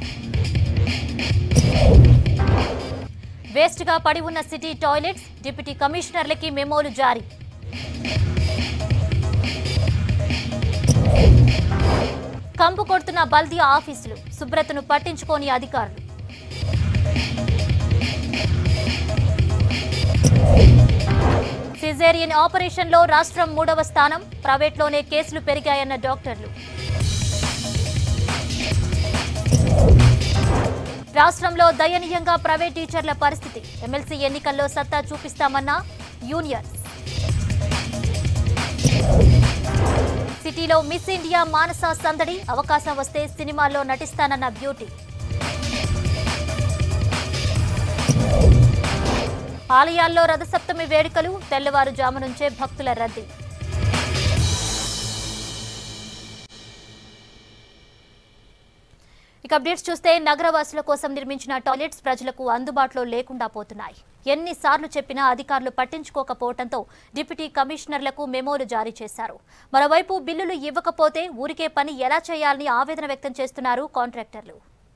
Waste గా పడి ఉన్న సిటీ టాయిలెట్స్ డిప్యూటీ కమిషనర్లకి మెమోలు జారీ కంపు కొడుతున్న బల్దియా ఆఫీసులు శుభ్రతను పట్టించుకోని అధికారులు సిజేరియన్ ఆపరేషన్లో రాష్ట్రం మూడవ స్థానం ప్రైవేట్లోనే కేసులు పెరిగాయన్న డాక్టర్లు రాష్ట్రంలో దయనీయంగా ప్రైవేట్ టీచర్ల పరిస్థితి ఎమ్మెల్సీ ఎన్నికల్లో సత్తా చూపిస్తామన్న యూనియన్స్ సిటీలో మిస్ ఇండియా మానస సందడి అవకాశం వస్తే సినిమాల్లో నటిస్తానన్న బ్యూటీ ఆలయాల్లో రథసప్తమి వేడుకలు తెల్లవారుజాము నుంచే భక్తుల రద్దీ ఇక అప్డేట్స్ చూస్తే నగరవాసుల కోసం నిర్మించిన టాయిలెట్స్ ప్రజలకు అందుబాటులో లేకుండా పోతున్నాయి ఎన్నిసార్లు చెప్పినా అధికారులు పట్టించుకోకపోవడంతో డిప్యూటీ కమిషనర్లకు మెమోలు జారీ చేశారు మరోవైపు బిల్లులు ఇవ్వకపోతే ఊరికే పని ఎలా చేయాలని ఆవేదన వ్యక్తం చేస్తున్నారు కాంట్రాక్టర్లు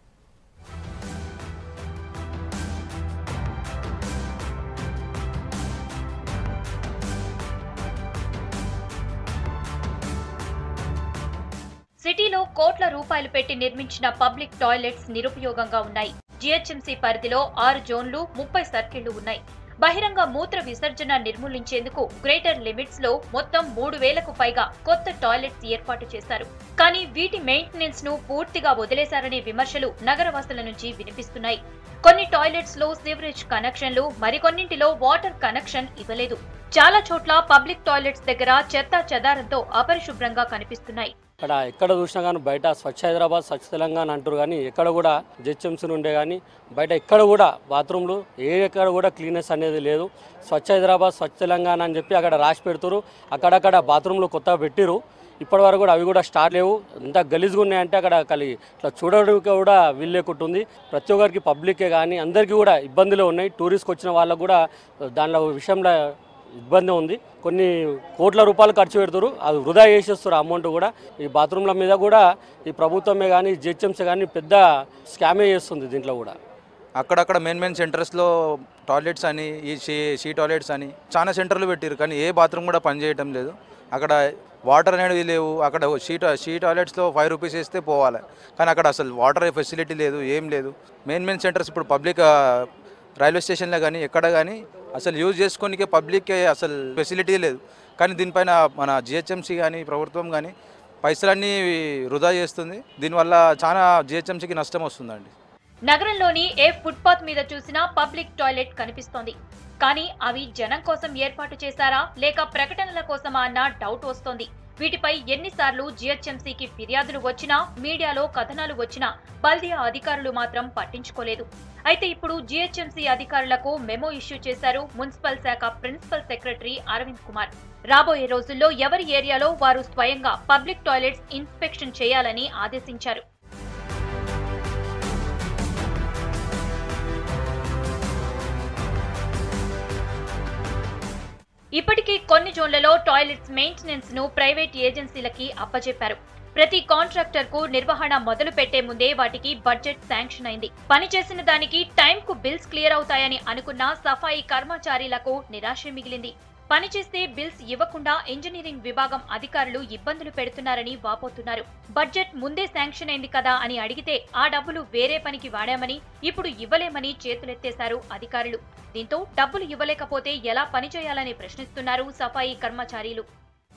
సిటీలో కోట్ల రూపాయలు పెట్టి నిర్మించిన పబ్లిక్ టాయిలెట్స్ నిరుపయోగంగా ఉన్నాయి జీహెచ్ఎంసీ పరిధిలో ఆరు జోన్లు ముప్పై సర్కిళ్లు ఉన్నాయి బహిరంగ మూత్ర విసర్జన నిర్మూలించేందుకు గ్రేటర్ లిమిట్స్ లో మొత్తం మూడు వేలకు పైగా కొత్త టాయిలెట్స్ ఏర్పాటు చేశారు కానీ వీటి మెయింటెనెన్స్ ను పూర్తిగా వదిలేశారనే విమర్శలు నగరవాసుల నుంచి వినిపిస్తున్నాయి కొన్ని టాయిలెట్స్ లో సివరేజ్ కనెక్షన్లు మరికొన్నింటిలో వాటర్ కనెక్షన్ ఇవ్వలేదు చాలా చోట్ల పబ్లిక్ టాయిలెట్స్ దగ్గర చెత్త చెదారంతో అపరిశుభ్రంగా కనిపిస్తున్నాయి ఇక్కడ ఎక్కడ చూసినా కానీ బయట స్వచ్ఛ హైదరాబాద్ స్వచ్ఛ తెలంగాణ అంటారు కానీ ఎక్కడ కూడా జిహెచ్ఎంసీ నుండే కానీ బయట ఎక్కడ కూడా బాత్రూమ్లు ఏ ఎక్కడ కూడా క్లీనెస్ అనేది లేదు స్వచ్ఛ హైదరాబాద్ స్వచ్ఛ తెలంగాణ అని చెప్పి అక్కడ రాసి పెడుతురు అక్కడక్కడ బాత్రూమ్లు కొత్తగా పెట్టిరు ఇప్పటి వరకు కూడా అవి కూడా స్టార్ట్ లేవు ఎంత గలీజ్గా ఉన్నాయంటే అక్కడ కలి ఇట్లా చూడడానికి కూడా వీల్లేకుంటుంది ప్రతి ఒక్కరికి పబ్లికే కానీ అందరికీ కూడా ఇబ్బందులు ఉన్నాయి టూరిస్ట్కి వచ్చిన వాళ్ళకు కూడా దానిలో విషయంలో ఇబ్బంది ఉంది కొన్ని కోట్ల రూపాయలు ఖర్చు పెడతారు అది వృధా చేసేస్తారు అమౌంట్ కూడా ఈ బాత్రూమ్ల మీద కూడా ఈ ప్రభుత్వమే కానీ జిహెచ్ఎంసీ కానీ పెద్ద స్కామే చేస్తుంది దీంట్లో కూడా అక్కడక్కడ మెయిన్ మెయిన్ సెంటర్స్లో టాయిలెట్స్ అని ఈ షీ షీ టాయిలెట్స్ అని చాలా సెంటర్లు పెట్టారు కానీ ఏ బాత్రూమ్ కూడా పనిచేయటం లేదు అక్కడ వాటర్ అనేవి లేవు అక్కడ షీ టా- షీ టాయిలెట్స్లో ఫైవ్ రూపీస్ వేస్తే పోవాలి కానీ అక్కడ అసలు వాటర్ ఫెసిలిటీ లేదు ఏం లేదు మెయిన్ మెయిన్ సెంటర్స్ ఇప్పుడు పబ్లిక్ రైల్వే స్టేషన్లో కానీ ఎక్కడ కానీ అసలు యూజ్ చేసుకోనికే పబ్లిక్కే అసలు ఫెసిలిటీ లేదు కానీ దీనిపైన మన జిహెచ్ఎంసీ కానీ ప్రభుత్వం కానీ పైసలన్నీ వృధా చేస్తుంది దీనివల్ల చాలా జిహెచ్ఎంసీకి నష్టం వస్తుందండి నగరంలోని ఏ ఫుట్పాత్ మీద చూసినా పబ్లిక్ టాయిలెట్ కనిపిస్తోంది కానీ అవి జనం కోసం ఏర్పాటు చేశారా లేక ప్రకటనల కోసమా అన్న డౌట్ వస్తోంది వీటిపై ఎన్నిసార్లు జీహెచ్ఎంసీకి ఫిర్యాదులు వచ్చినా మీడియాలో కథనాలు వచ్చినా బల్దియా అధికారులు మాత్రం పట్టించుకోలేదు అయితే ఇప్పుడు జీహెచ్ఎంసీ అధికారులకు మెమో ఇష్యూ చేశారు మున్సిపల్ శాఖ ప్రిన్సిపల్ సెక్రటరీ అరవింద్ కుమార్ రాబోయే రోజుల్లో ఎవరి ఏరియాలో వారు స్వయంగా పబ్లిక్ టాయిలెట్స్ ఇన్స్పెక్షన్ చేయాలని ఆదేశించారు ఇప్పటికీ కొన్ని జోన్లలో టాయిలెట్స్ మెయింటెనెన్స్ ను ప్రైవేట్ ఏజెన్సీలకి అప్పచెప్పారు ప్రతి కాంట్రాక్టర్ కు నిర్వహణ మొదలు పెట్టే ముందే వాటికి బడ్జెట్ శాంక్షన్ అయింది పని చేసిన దానికి టైం కు బిల్స్ క్లియర్ అవుతాయని అనుకున్న సఫాయి కర్మచారీలకు నిరాశ మిగిలింది పని చేస్తే బిల్స్ ఇవ్వకుండా ఇంజనీరింగ్ విభాగం అధికారులు ఇబ్బందులు పెడుతున్నారని వాపోతున్నారు బడ్జెట్ ముందే శాంక్షన్ అయింది కదా అని అడిగితే ఆ డబ్బులు వేరే పనికి వాడామని ఇప్పుడు ఇవ్వలేమని చేతులెత్తేశారు అధికారులు దీంతో డబ్బులు ఇవ్వలేకపోతే ఎలా పని చేయాలని ప్రశ్నిస్తున్నారు సఫాయి కర్మచారీలు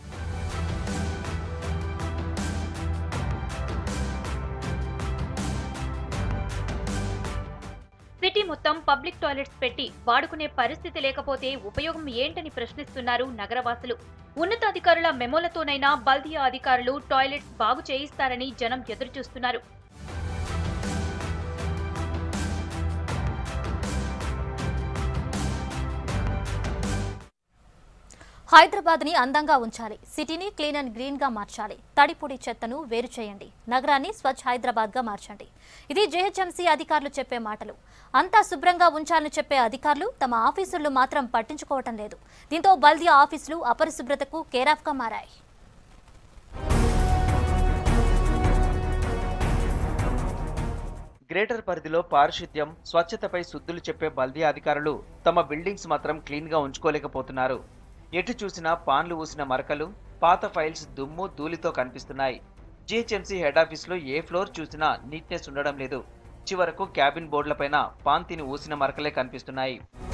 సిటీ మొత్తం పబ్లిక్ టాయిలెట్స్ పెట్టి వాడుకునే పరిస్థితి లేకపోతే ఉపయోగం ఏంటని ప్రశ్నిస్తున్నారు నగరవాసులు ఉన్నతాధికారుల మెమోలతోనైనా బల్దియా అధికారులు టాయిలెట్స్ బాగు చేయిస్తారని జనం ఎదురుచూస్తున్నారు హైదరాబాద్ ని అందంగా ఉంచాలి సిటీని క్లీన్ అండ్ గ్రీన్ గా మార్చాలి తడిపొడి చెత్తను వేరు చేయండి నగరాన్ని స్వచ్ఛ హైదరాబాద్ గా మార్చండి ఇది జేహెచ్ఎంసీ అధికారులు చెప్పే మాటలు అంతా శుభ్రంగా ఉంచాలని చెప్పే అధికారులు తమ ఆఫీసులు మాత్రం పట్టించుకోవటం లేదు దీంతో బల్దియా ఆఫీసులు అపరిశుభ్రతకు కేరాఫ్ గా మారాయి గ్రేటర్ పరిధిలో పారిశుద్ధ్యం స్వచ్ఛతపై శుద్ధులు చెప్పే బల్దీ అధికారులు తమ బిల్డింగ్స్ మాత్రం క్లీన్గా ఉంచుకోలేకపోతున్నారు ఎటు చూసినా పాన్లు ఊసిన మరకలు పాత ఫైల్స్ దుమ్ము ధూళితో కనిపిస్తున్నాయి జిహెచ్ఎంసీ హెడ్ ఆఫీస్లో ఏ ఫ్లోర్ చూసినా నీట్నెస్ ఉండడం లేదు చివరకు క్యాబిన్ బోర్డులపైన పాన్ తిని ఊసిన మరకలే కనిపిస్తున్నాయి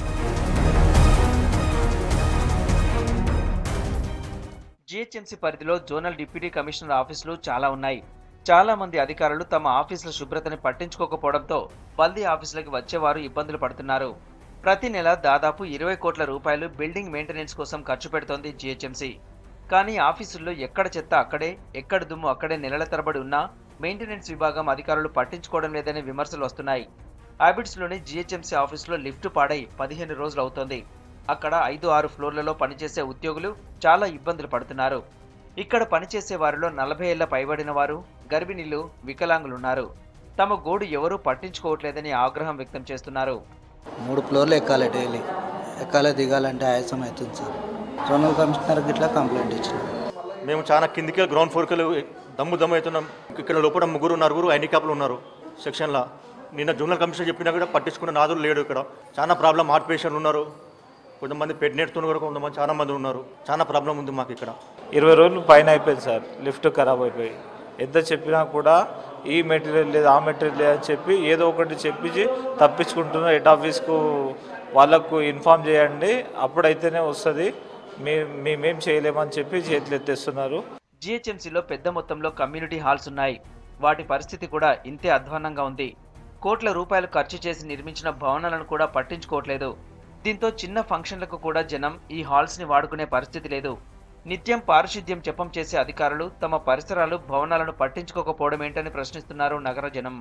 జిహెచ్ఎంసీ పరిధిలో జోనల్ డిప్యూటీ కమిషనర్ ఆఫీసులు చాలా ఉన్నాయి చాలా మంది అధికారులు తమ ఆఫీసుల శుభ్రతని పట్టించుకోకపోవడంతో బల్దీ ఆఫీసులకు వచ్చేవారు ఇబ్బందులు పడుతున్నారు ప్రతి నెల దాదాపు ఇరవై కోట్ల రూపాయలు బిల్డింగ్ మెయింటెనెన్స్ కోసం ఖర్చు పెడుతోంది జిహెచ్ఎంసీ కానీ ఆఫీసుల్లో ఎక్కడ చెత్త అక్కడే ఎక్కడ దుమ్ము అక్కడే నెలల తరబడి ఉన్నా మెయింటెనెన్స్ విభాగం అధికారులు పట్టించుకోవడం లేదనే విమర్శలు వస్తున్నాయి హ్యాబిట్స్లోని జిహెచ్ఎంసీ ఆఫీసులో లిఫ్ట్ పాడై పదిహేను రోజులు అవుతోంది అక్కడ ఐదు ఆరు ఫ్లోర్లలో పనిచేసే ఉద్యోగులు చాలా ఇబ్బందులు పడుతున్నారు ఇక్కడ పనిచేసే వారిలో నలభై ఏళ్ల పైబడిన వారు గర్భిణీలు వికలాంగులున్నారు తమ గోడు ఎవరూ పట్టించుకోవట్లేదని ఆగ్రహం వ్యక్తం చేస్తున్నారు మూడు ఫ్లోర్లు ఎక్కాలి డైలీ ఎక్కాలి దిగాలంటే ఆయాసం అవుతుంది సార్ జోనల్ కమిషనర్ గిట్లా కంప్లైంట్ ఇచ్చిన మేము చాలా కిందికి గ్రౌండ్ ఫ్లోర్కి దమ్ము దమ్ము అవుతున్నాం ఇక్కడ లోపల ముగ్గురు నలుగురు హ్యాండిక్యాప్లు ఉన్నారు సెక్షన్లో నిన్న జూనియర్ కమిషనర్ చెప్పినా కూడా పట్టించుకున్న నాదులు లేడు ఇక్కడ చాలా ప్రాబ్లం హార్ట్ పేషెంట్లు ఉన్నారు కొంతమంది పెట్ నేడుతున్నారు కొంతమంది చాలా మంది ఉన్నారు చాలా ప్రాబ్లం ఉంది మాకు ఇక్కడ ఇరవై రోజులు పైన అయిపోయింది సార్ లిఫ్ట్ ఖరాబ్ అయిపోయి ఎంత చెప్పినా కూడా ఈ మెటీరియల్ లేదు ఆ మెటీరియల్ లేదు అని చెప్పి ఏదో ఒకటి చెప్పించి తప్పించుకుంటున్న హెడ్ ఆఫీస్కు వాళ్ళకు ఇన్ఫామ్ చేయండి అప్పుడైతేనే వస్తుంది మే మేమేం చేయలేమని చెప్పి చేతులు ఎత్తేస్తున్నారు జిహెచ్ఎంసీలో పెద్ద మొత్తంలో కమ్యూనిటీ హాల్స్ ఉన్నాయి వాటి పరిస్థితి కూడా ఇంతే అధ్వాన్నంగా ఉంది కోట్ల రూపాయలు ఖర్చు చేసి నిర్మించిన భవనాలను కూడా పట్టించుకోవట్లేదు దీంతో చిన్న ఫంక్షన్లకు కూడా జనం ఈ హాల్స్ ని వాడుకునే పరిస్థితి లేదు నిత్యం పారిశుద్ధ్యం జపం చేసే అధికారులు తమ పరిసరాలు భవనాలను పట్టించుకోకపోవడం ఏంటని ప్రశ్నిస్తున్నారు నగర జనం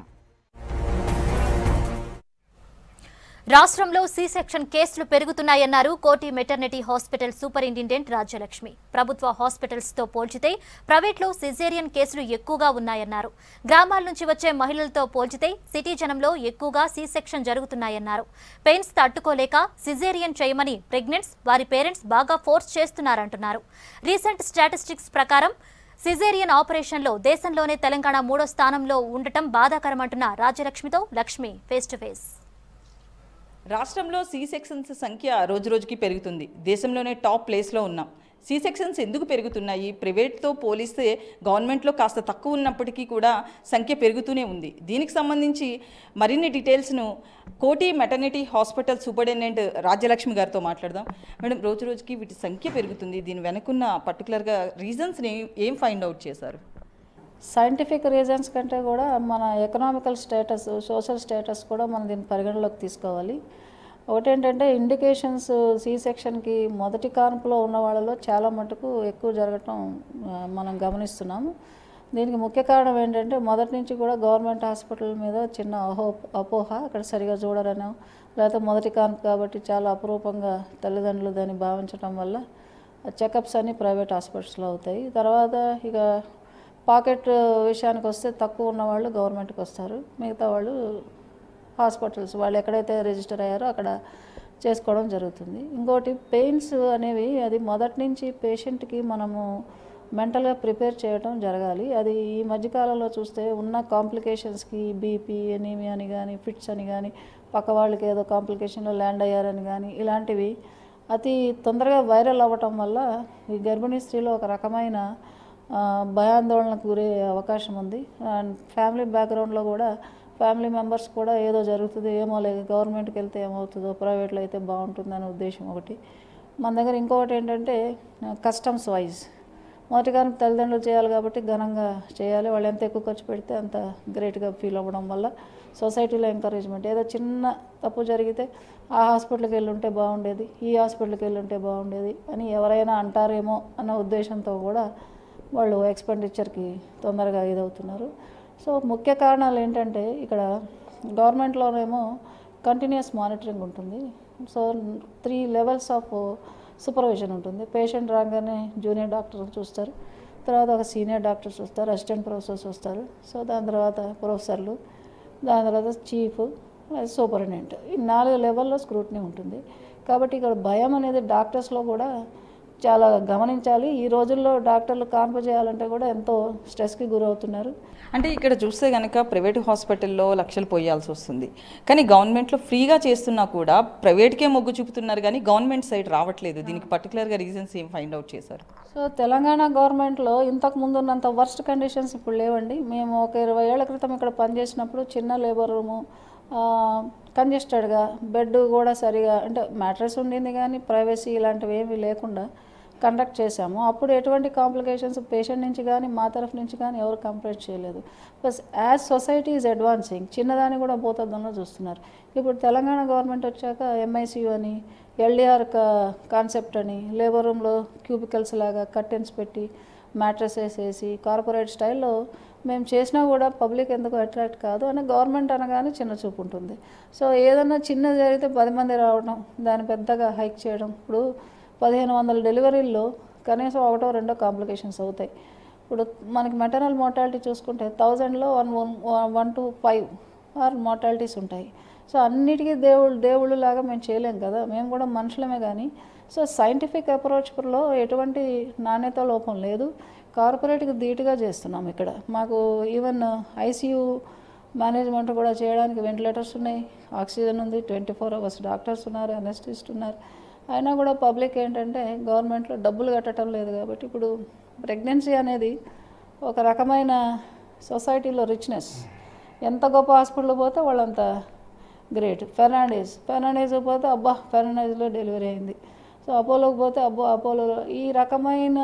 రాష్ట్రంలో సి సెక్షన్ కేసులు పెరుగుతున్నాయన్నారు కోటి మెటర్నిటీ హాస్పిటల్ సూపరింటెండెంట్ రాజ్యలక్ష్మి ప్రభుత్వ హాస్పిటల్స్ తో పోల్చితే ప్రైవేట్లో సిజేరియన్ కేసులు ఎక్కువగా ఉన్నాయన్నారు గ్రామాల నుంచి వచ్చే మహిళలతో పోల్చితే సిటీ జనంలో ఎక్కువగా సి సెక్షన్ జరుగుతున్నాయన్నారు పెయిన్స్ తట్టుకోలేక సిజేరియన్ చేయమని ప్రెగ్నెంట్స్ వారి పేరెంట్స్ బాగా ఫోర్స్ చేస్తున్నారంటున్నారు రీసెంట్ స్టాటిస్టిక్స్ ప్రకారం సిజేరియన్ ఆపరేషన్లో దేశంలోనే తెలంగాణ మూడో స్థానంలో ఉండటం బాధాకరమంటున్న రాజ్యలక్ష్మితో లక్ష్మి ఫేస్ టు ఫేస్ రాష్ట్రంలో సి సెక్షన్స్ సంఖ్య రోజురోజుకి పెరుగుతుంది దేశంలోనే టాప్ ప్లేస్లో ఉన్నాం సి సెక్షన్స్ ఎందుకు పెరుగుతున్నాయి ప్రైవేట్తో పోలిస్తే గవర్నమెంట్లో కాస్త తక్కువ ఉన్నప్పటికీ కూడా సంఖ్య పెరుగుతూనే ఉంది దీనికి సంబంధించి మరిన్ని డీటెయిల్స్ను కోటి మెటర్నిటీ హాస్పిటల్ సూపరింటెండెంట్ రాజ్యలక్ష్మి గారితో మాట్లాడదాం మేడం రోజు రోజుకి వీటి సంఖ్య పెరుగుతుంది దీని వెనుకున్న పర్టికులర్గా రీజన్స్ని ఏం ఫైండ్ అవుట్ చేశారు సైంటిఫిక్ రీజన్స్ కంటే కూడా మన ఎకనామికల్ స్టేటస్ సోషల్ స్టేటస్ కూడా మనం దీన్ని పరిగణలోకి తీసుకోవాలి ఒకటేంటంటే ఇండికేషన్స్ సి సెక్షన్కి మొదటి కాన్పులో ఉన్న వాళ్ళలో చాలా మటుకు ఎక్కువ జరగటం ఆ, మనం గమనిస్తున్నాము దీనికి ముఖ్య కారణం ఏంటంటే మొదటి నుంచి కూడా గవర్నమెంట్ హాస్పిటల్ మీద చిన్న అహో అపోహ అక్కడ సరిగా చూడరనో లేకపోతే మొదటి కాన్పు కాబట్టి చాలా అపురూపంగా తల్లిదండ్రులు దాన్ని భావించడం వల్ల చెకప్స్ అన్నీ ప్రైవేట్ హాస్పిటల్స్లో అవుతాయి తర్వాత ఇక పాకెట్ విషయానికి వస్తే తక్కువ ఉన్న వాళ్ళు గవర్నమెంట్కి వస్తారు మిగతా వాళ్ళు హాస్పిటల్స్ వాళ్ళు ఎక్కడైతే రిజిస్టర్ అయ్యారో అక్కడ చేసుకోవడం జరుగుతుంది ఇంకోటి పెయిన్స్ అనేవి అది మొదటి నుంచి పేషెంట్కి మనము మెంటల్గా ప్రిపేర్ చేయడం జరగాలి అది ఈ మధ్యకాలంలో చూస్తే ఉన్న కాంప్లికేషన్స్కి బీపీ ఎనీమియా అని కానీ ఫిట్స్ అని కానీ పక్క వాళ్ళకి ఏదో కాంప్లికేషన్లో ల్యాండ్ అయ్యారని కానీ ఇలాంటివి అతి తొందరగా వైరల్ అవ్వటం వల్ల ఈ గర్భిణీ స్త్రీలో ఒక రకమైన ఆ, భయాందోళనకు గురే అవకాశం ఉంది అండ్ ఫ్యామిలీ బ్యాక్గ్రౌండ్లో కూడా ఫ్యామిలీ మెంబర్స్ కూడా ఏదో జరుగుతుంది ఏమో లేదు గవర్నమెంట్కి వెళ్తే ఏమవుతుందో ప్రైవేట్లో అయితే బాగుంటుందనే ఉద్దేశం ఒకటి మన దగ్గర ఇంకొకటి ఏంటంటే కస్టమ్స్ వైజ్ మొదటిగా తల్లిదండ్రులు చేయాలి కాబట్టి ఘనంగా చేయాలి వాళ్ళు ఎంత ఎక్కువ ఖర్చు పెడితే అంత గ్రేట్గా ఫీల్ అవ్వడం వల్ల సొసైటీలో ఎంకరేజ్మెంట్ ఏదో చిన్న తప్పు జరిగితే ఆ హాస్పిటల్కి వెళ్ళి ఉంటే బాగుండేది ఈ హాస్పిటల్కి వెళ్ళి ఉంటే బాగుండేది అని ఎవరైనా అంటారేమో అన్న ఉద్దేశంతో కూడా వాళ్ళు ఎక్స్పెండిచర్కి తొందరగా ఇదవుతున్నారు సో ముఖ్య కారణాలు ఏంటంటే ఇక్కడ గవర్నమెంట్లోనేమో కంటిన్యూస్ మానిటరింగ్ ఉంటుంది so three levels of supervision ఉంటుంది పేషెంట్ రాగానే జూనియర్ డాక్టర్ చూస్తారు తర్వాత ఒక సీనియర్ డాక్టర్ చూస్తారు అసిస్టెంట్ ప్రొఫెసర్స్ వస్తారు సో దాని తర్వాత ప్రొఫెసర్లు దాని తర్వాత చీఫ్ సూపరింటెండెంట్ ఈ నాలుగు లెవెల్లో స్క్రూట్నీ ఉంటుంది కాబట్టి ఇక్కడ భయం అనేది డాక్టర్స్లో కూడా చాలా గమనించాలి ఈ రోజుల్లో డాక్టర్లు కాన్పు చేయాలంటే కూడా ఎంతో స్ట్రెస్కి గురవుతున్నారు అంటే ఇక్కడ చూస్తే కనుక ప్రైవేట్ హాస్పిటల్లో లక్షలు పోయాల్సి వస్తుంది కానీ గవర్నమెంట్లో ఫ్రీగా చేస్తున్నా కూడా ప్రైవేట్కే మొగ్గు చూపుతున్నారు కానీ గవర్నమెంట్ సైడ్ రావట్లేదు దీనికి పర్టికులర్గా రీజన్స్ ఏం ఫైండ్ అవుట్ చేశారు సో తెలంగాణ గవర్నమెంట్లో ఇంతకు ముందు ఉన్నంత వర్స్ట్ కండిషన్స్ ఇప్పుడు లేవండి మేము ఒక ఇరవై ఏళ్ల క్రితం ఇక్కడ పనిచేసినప్పుడు చిన్న లేబర్ రూము కంజెస్టెడ్గా బెడ్ కూడా సరిగా అంటే మ్యాట్రస్ ఉండింది కానీ ప్రైవసీ ఇలాంటివి ఏమీ లేకుండా కండక్ట్ చేశాము అప్పుడు ఎటువంటి కాంప్లికేషన్స్ పేషెంట్ నుంచి కానీ మా తరఫు నుంచి కానీ ఎవరు కంప్లైంట్ చేయలేదు plus as society is advancing చిన్నదాన్ని కూడా భూతద్దంలో చూస్తున్నారు ఇప్పుడు తెలంగాణ గవర్నమెంట్ వచ్చాక ఎంఐసియు అని ఎల్డిఆర్ కాన్సెప్ట్ అని లేబర్ రూమ్లో క్యూబికల్స్ లాగా కర్టెన్స్ పెట్టి మ్యాట్రసెస్ వేసి కార్పొరేట్ స్టైల్లో మేము చేసినా కూడా పబ్లిక్ ఎందుకు అట్రాక్ట్ కాదు అని గవర్నమెంట్ అనగానే చిన్న చూపు ఉంటుంది సో ఏదన్నా చిన్న జరిగితే పది మంది రావడం దాన్ని పెద్దగా హైక్ చేయడం ఇప్పుడు పదిహేను వందల డెలివరీల్లో కనీసం ఒకటో రెండో కాంప్లికేషన్స్ అవుతాయి ఇప్పుడు మనకి మెటర్నల్ మోర్టాలిటీ చూసుకుంటే థౌజండ్లో one one one to five are mortalities ఉంటాయి సో అన్నిటికీ దేవుళ్ళు దేవుళ్ళు లాగా మేము చేయలేం కదా మేము కూడా మనుషులమే కానీ సో సైంటిఫిక్ అప్రోచ్లో ఎటువంటి నాణ్యత లోపం లేదు కార్పొరేట్కి ధీటుగా చేస్తున్నాం ఇక్కడ మాకు ఈవెన్ ఐసీయూ మేనేజ్మెంట్ కూడా చేయడానికి వెంటిలేటర్స్ ఉన్నాయి ఆక్సిజన్ ఉంది ట్వంటీ ఫోర్ అవర్స్ డాక్టర్స్ ఉన్నారు అనెస్టిస్ట్ ఉన్నారు అయినా కూడా పబ్లిక్ ఏంటంటే గవర్నమెంట్లో డబ్బులు కట్టడం లేదు కాబట్టి ఇప్పుడు ప్రెగ్నెన్సీ అనేది ఒక రకమైన సొసైటీలో రిచ్నెస్ ఎంత గొప్ప హాస్పిటల్ పోతే వాళ్ళంత గ్రేట్ ఫెర్నాండీస్ ఫెర్నాండీస్ పోతే అబ్బా ఫెర్నాండీస్లో డెలివరీ అయింది సో అపోలోకి పోతే అబ్బో అపోలోలో ఈ రకమైన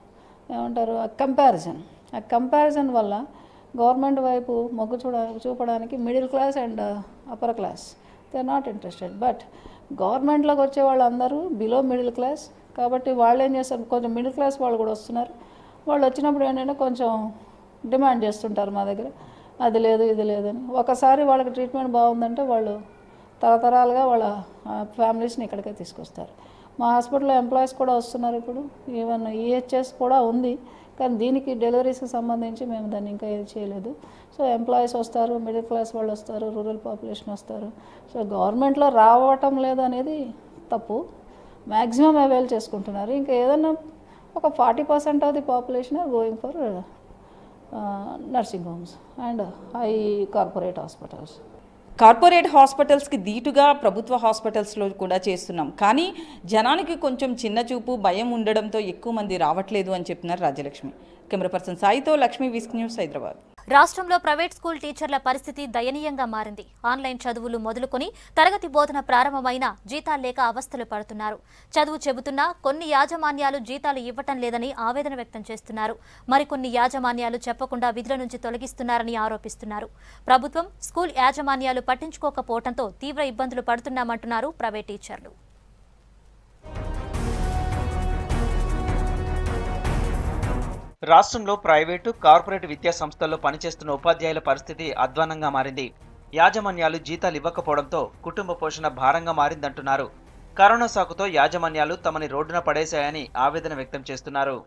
ఏమంటారు ఆ కంపారిజన్ ఆ కంపారిజన్ వల్ల గవర్నమెంట్ వైపు మొగ్గు చూడ చూపడానికి middle class and upper class they are not interested but గవర్నమెంట్లోకి వచ్చే వాళ్ళందరూ బిలో మిడిల్ క్లాస్ కాబట్టి వాళ్ళు ఏం చేస్తారు కొంచెం మిడిల్ క్లాస్ వాళ్ళు కూడా వస్తున్నారు వాళ్ళు వచ్చినప్పుడు ఏంటంటే కొంచెం డిమాండ్ చేస్తుంటారు మా దగ్గర అది లేదు ఇది లేదని ఒకసారి వాళ్ళకి ట్రీట్మెంట్ బాగుందంటే వాళ్ళు తరతరాలుగా వాళ్ళ ఫ్యామిలీస్ని ఇక్కడికే తీసుకొస్తారు మా హాస్పిటల్లో ఎంప్లాయీస్ కూడా వస్తున్నారు ఇప్పుడు ఈవెన్ ఈహెచ్ఎస్ కూడా ఉంది కానీ దీనికి డెలివరీస్కి సంబంధించి మేము దాన్ని ఇంకా ఏది చేయలేదు సో ఎంప్లాయీస్ వస్తారు మిడిల్ క్లాస్ వాళ్ళు వస్తారు రూరల్ పాపులేషన్ వస్తారు సో గవర్నమెంట్లో రావటం లేదు అనేది తప్పు మ్యాక్సిమం అవైల్ చేసుకుంటున్నారు ఇంకా ఏదన్నా ఒక forty percent of the population are going for nursing homes and high corporate hospitals corporate హాస్పిటల్స్కి ధీటుగా ప్రభుత్వ హాస్పిటల్స్లో కూడా చేస్తున్నాం కానీ జనానికి కొంచెం చిన్న చూపు భయం ఉండడంతో ఎక్కువ మంది రావట్లేదు అని చెప్తున్నారు రాజ్యలక్ష్మి కెమెరా పర్సన్ సాయితో లక్ష్మి విస్క్ న్యూస్ హైదరాబాద్ రాష్ట్రంలో ప్రైవేట్ స్కూల్ టీచర్ల పరిస్థితి దయనీయంగా మారింది ఆన్లైన్ చదువులు మొదలుకొని తరగతి బోధన ప్రారంభమైన జీతాలు లేక అవస్థలు పడుతున్నారు చదువు చెబుతున్నా కొన్ని యాజమాన్యాలు జీతాలు ఇవ్వటం లేదని ఆవేదన వ్యక్తం చేస్తున్నారు మరికొన్ని యాజమాన్యాలు చెప్పకుండా విధుల నుంచి తొలగిస్తున్నారని ఆరోపిస్తున్నారు ప్రభుత్వం స్కూల్ యాజమాన్యాలు పట్టించుకోకపోవడంతో తీవ్ర ఇబ్బందులు పడుతున్నామంటున్నారు ప్రైవేట్ టీచర్లు రాష్ట్రంలో ప్రైవేటు కార్పొరేట్ విద్యా సంస్థల్లో పనిచేస్తున్న ఉపాధ్యాయుల పరిస్థితి అధ్వానంగా మారింది యాజమాన్యాలు జీతాలు ఇవ్వకపోవడంతో కుటుంబ పోషణ భారంగా మారిందంటున్నారు కరోనా సాకుతో యాజమాన్యాలు తమని రోడ్డున పడేశాయని ఆవేదన వ్యక్తం చేస్తున్నారు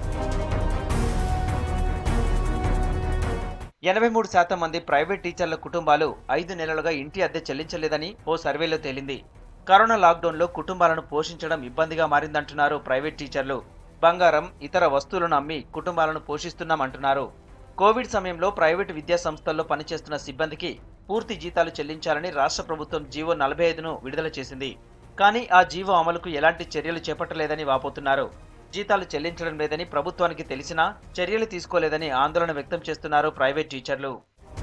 ఎనభై మూడు శాతం మంది ప్రైవేట్ టీచర్ల కుటుంబాలు ఐదు నెలలుగా ఇంటి అద్దె చెల్లించలేదని ఓ సర్వేలో తేలింది కరోనా లాక్డౌన్లో కుటుంబాలను పోషించడం ఇబ్బందిగా మారిందంటున్నారు ప్రైవేట్ టీచర్లు బంగారం ఇతర వస్తువులను అమ్మి కుటుంబాలను పోషిస్తున్నామంటున్నారు కోవిడ్ సమయంలో ప్రైవేటు విద్యా సంస్థల్లో పనిచేస్తున్న సిబ్బందికి పూర్తి జీతాలు చెల్లించాలని రాష్ట్ర ప్రభుత్వం జీవో నలభై ఐదును విడుదల చేసింది కానీ ఆ జీవో అమలుకు ఎలాంటి చర్యలు చేపట్టలేదని వాపోతున్నారు జీతాలు చెల్లించడం లేదని ప్రభుత్వానికి తెలిసినా చర్యలు తీసుకోలేదని ఆందోళన వ్యక్తం చేస్తున్నారు ప్రైవేట్ టీచర్లు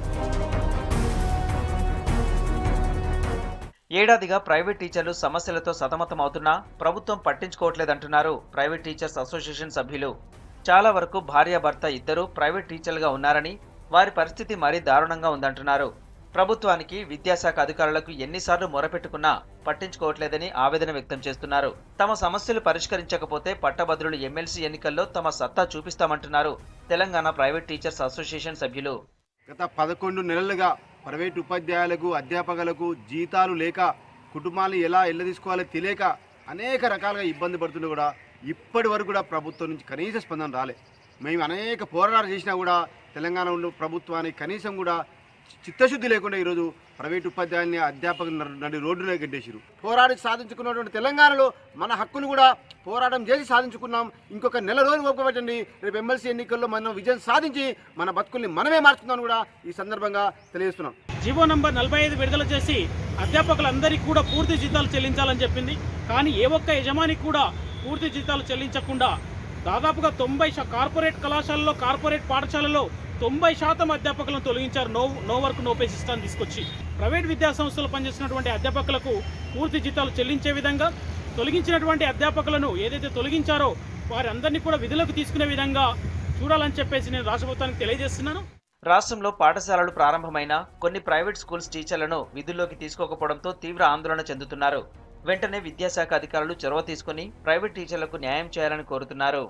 ఏడాదిగా ప్రైవేట్ టీచర్లు సమస్యలతో సతమతమవుతున్నా ప్రభుత్వం పట్టించుకోవట్లేదంటున్నారు ప్రైవేట్ టీచర్స్ అసోసియేషన్ సభ్యులు చాలా వరకు భార్యాభర్త ఇద్దరు ప్రైవేట్ టీచర్లుగా ఉన్నారని వారి పరిస్థితి మరీ దారుణంగా ఉందంటున్నారు ప్రభుత్వానికి విద్యాశాఖ అధికారులకు ఎన్నిసార్లు మొరపెట్టుకున్నా పట్టించుకోవట్లేదని ఆవేదన వ్యక్తం చేస్తున్నారు తమ సమస్యలు పరిష్కరించకపోతే పట్టభద్రులు ఎమ్మెల్సీ ఎన్నికల్లో తమ సత్తా చూపిస్తామంటున్నారు తెలంగాణ ప్రైవేట్ టీచర్స్ అసోసియేషన్ సభ్యులు గత పదకొండు నెలలుగా ప్రైవేట్ ఉపాధ్యాయులకు అధ్యాపకులకు జీతాలు లేక కుటుంబాన్ని ఎలా తీసుకోవాలో తెలియక అనేక రకాలుగా ఇబ్బంది పడుతుండే కూడా ఇప్పటి వరకు కూడా ప్రభుత్వం నుంచి కనీస స్పందన రాలే మేము అనేక పోరాటాలు చేసినా కూడా తెలంగాణ ఉన్న ప్రభుత్వానికి కనీసం కూడా చిత్తశుద్ధి లేకుండా ఈరోజు ప్రైవేట్ ఉపాధ్యాయుల్ని అధ్యాపకులు నడు- నడి రోడ్డునే గడ్డేసారు పోరాడి సాధించుకున్నటువంటి తెలంగాణలో మన హక్కును కూడా పోరాటం చేసి సాధించుకున్నాం ఇంకొక నెల రోజులు ఒప్పుకోబెట్టండి రేపు ఎమ్మెల్సీ ఎన్నికల్లో మనం విజయం సాధించి మన బతుకుల్ని మనమే మార్చుకుందాం కూడా ఈ సందర్భంగా తెలియజేస్తున్నాం జీవో నంబర్ నలభై ఐదు విడుదల చేసి అధ్యాపకులందరికీ కూడా పూర్తి జీతాలు చెల్లించాలని చెప్పింది కానీ ఏ ఒక్క యజమానికి కూడా పూర్తి జీతాలు చెల్లించకుండా దాదాపుగా తొంభై శా కార్పొరేట్ కళాశాలలో కార్పొరేట్ పాఠశాలలో తొంభై శాతం అధ్యాపకులను తొలగించారు no no work no pay system తీసుకొచ్చి ప్రైవేట్ విద్యా సంస్థలు పనిచేసినటువంటి అధ్యాపకులకు పూర్తి జీతాలు చెల్లించే విధంగా తొలగించినటువంటి అధ్యాపకులను ఏదైతే తొలగించారో వారందరినీ కూడా విధులకు తీసుకునే విధంగా చూడాలని చెప్పేసి నేను రాష్ట్ర ప్రభుత్వానికి తెలియజేస్తున్నాను రాష్ట్రంలో పాఠశాలలు ప్రారంభమైన కొన్ని ప్రైవేట్ స్కూల్స్ టీచర్లను విధుల్లోకి తీసుకోకపోవడంతో తీవ్ర ఆందోళన చెందుతున్నారు వెంటనే విద్యాశాఖ అధికారులు చొరవ తీసుకుని ప్రైవేట్ టీచర్లకు న్యాయం చేయాలని కోరుతున్నారు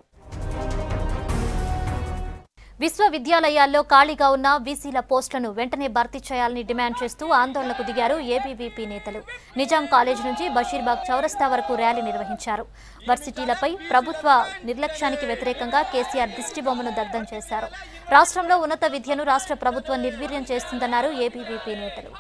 విశ్వవిద్యాలయాల్లో ఖాళీగా ఉన్న వీసీల పోస్టులను వెంటనే భర్తీ చేయాలని డిమాండ్ చేస్తూ ఆందోళనకు దిగారు ఏబీవీపీ నేతలు నిజాం కాలేజ్ నుంచి బషీర్బాగ్ చౌరస్తా వరకు ర్యాలీ నిర్వహించారు వర్సిటీలపై ప్రభుత్వ నిర్లక్ష్యానికి వ్యతిరేకంగా కేసీఆర్ దిష్టిబొమ్మను దగ్ధం చేశారు రాష్ట్రంలో ఉన్నత విద్యను రాష్ట్ర ప్రభుత్వం నిర్వీర్యం చేస్తుందన్నారు ఏబీవీపీ నేతలు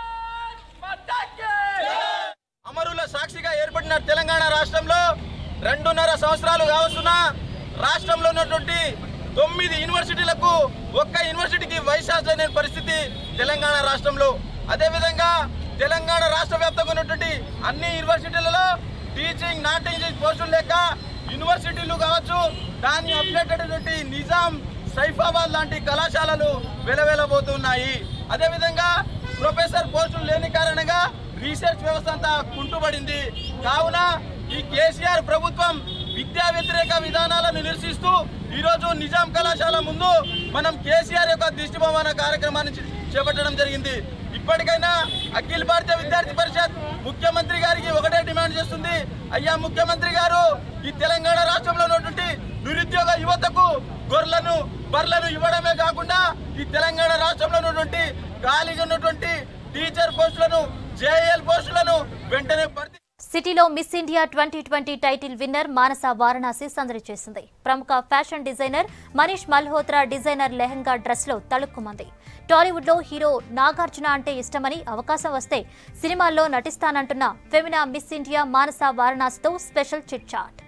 అమరుల సాక్షిగా ఏర్పడిన తెలంగాణ రాష్ట్రంలో రెండున్నర సంవత్సరాలు కావస్తున్న రాష్ట్రంలో ఉన్నటువంటి తొమ్మిది యూనివర్సిటీలకు ఒక్క యూనివర్సిటీకి వైస్ ఛాన్సలర్ లేని పరిస్థితి తెలంగాణ రాష్ట్రంలో అదేవిధంగా తెలంగాణ రాష్ట్ర వ్యాప్తంగా ఉన్నటువంటి అన్ని యూనివర్సిటీలలో టీచింగ్ నాన్ టీచింగ్ పోస్టులు లేక యూనివర్సిటీలు కావచ్చు దాన్ని అప్డేటెడ్ నిజాం సైఫాబాద్ లాంటి కళాశాలలు వెలవెలబోతున్నాయి అదేవిధంగా ప్రొఫెసర్ పోస్టులు లేని కారణంగా రీసెర్చ్ వ్యవస్థ అంతా కుంటుపడింది కావున ఈ కేసీఆర్ ప్రభుత్వం విద్యా వ్యతిరేక విధానాలను నిరసిస్తూ ఈరోజు నిజాం కళాశాల ముందు మనం కేసీఆర్ యొక్క దిష్టిబొమ్మన కార్యక్రమాన్ని చే- చేపట్టడం జరిగింది ఇప్పటికైనా అఖిల భారతీయ విద్యార్థి పరిషత్ ముఖ్యమంత్రి గారికి ఒకటే డిమాండ్ చేస్తుంది అయ్యా ముఖ్యమంత్రి గారు ఈ తెలంగాణ రాష్ట్రంలో ఉన్నటువంటి నిరుద్యోగ యువతకు గొర్రెలను బర్లను ఇవ్వడమే కాకుండా ఈ తెలంగాణ రాష్ట్రంలో ఉన్నటువంటి ఖాళీగా ఉన్నటువంటి టీచర్ పోస్టులను జేఎల్ పోస్టులను వెంటనే భర్తీ సిటీలో miss India twenty twenty title winner Manasa Varanasi సందడి చేసింది ప్రముఖ fashion designer Manish Malhotra designer lehenga dress లో తళుక్కుమంది టాలీవుడ్ లో హీరో నాగార్జున అంటే ఇష్టమని అవకాశం వస్తే సినిమాల్లో నటిస్తానంటున్న ఫెమినా మిస్ ఇండియా మానస వారణాసితో స్పెషల్ చిట్ చాట్